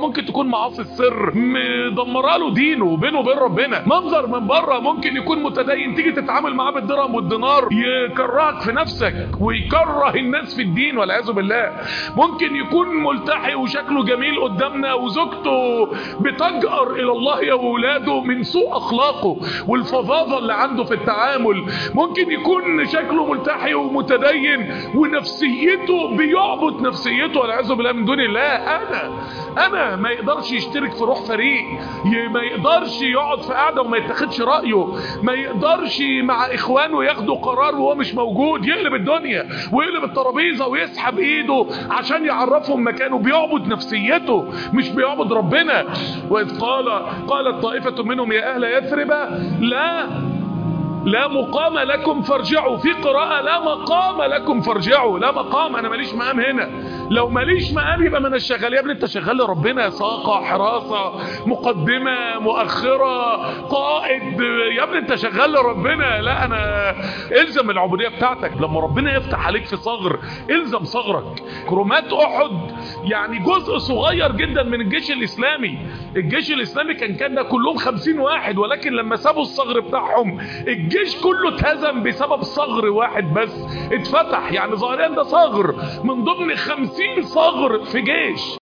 ممكن تكون معاصي السر مدمره له دينه بينه وبين ربنا منظر من بره ممكن يكون متدين تيجي تتعامل معاه بالدرهم والدينار يكرهك في نفسك ويكره الناس في الدين والعياذ بالله ممكن يكون ملتحي وشكله جميل قدامنا وزوجته بتجأر الى الله يا ولاده من سوء اخلاقه والفظاظه اللي عنده في التعامل ممكن يكون شكله ملتحي ومتدين ونفسيته بيعبط نفسيته والعياذ بالله من دون الله انا انا ما يقدرش يشترك في روح فريق ي- ما يقدرش يقعد في قعده وما يتاخدش رايه ما يقدرش مع اخوانه ياخدوا قرار وهو مش موجود يقلب الدنيا ويقلب الترابيزه ويسحب ايده عشان يعرفهم مكانه بيعبد نفسيته مش بيعبد ربنا واذ قال قالت طائفه منهم يا اهل يثرب لا لا مقام لكم فارجعوا في قراءة لا مقام لكم فارجعوا لا مقام انا ماليش مقام هنا لو ماليش مقام يبقى ما انا شغال يا ابني انت شغال لربنا ساقة حراسة مقدمة مؤخرة قائد يا ابني انت شغال لربنا لا انا الزم العبودية بتاعتك لما ربنا يفتح عليك في صغر الزم صغرك كرومات احد يعني جزء صغير جدا من الجيش الاسلامي الجيش الاسلامي كان كان ده كلهم خمسين واحد ولكن لما سابوا الصغر بتاعهم الجيش كله اتهزم بسبب صغر واحد بس اتفتح يعني ظاهريا ده صغر من ضمن خمسين صغر في جيش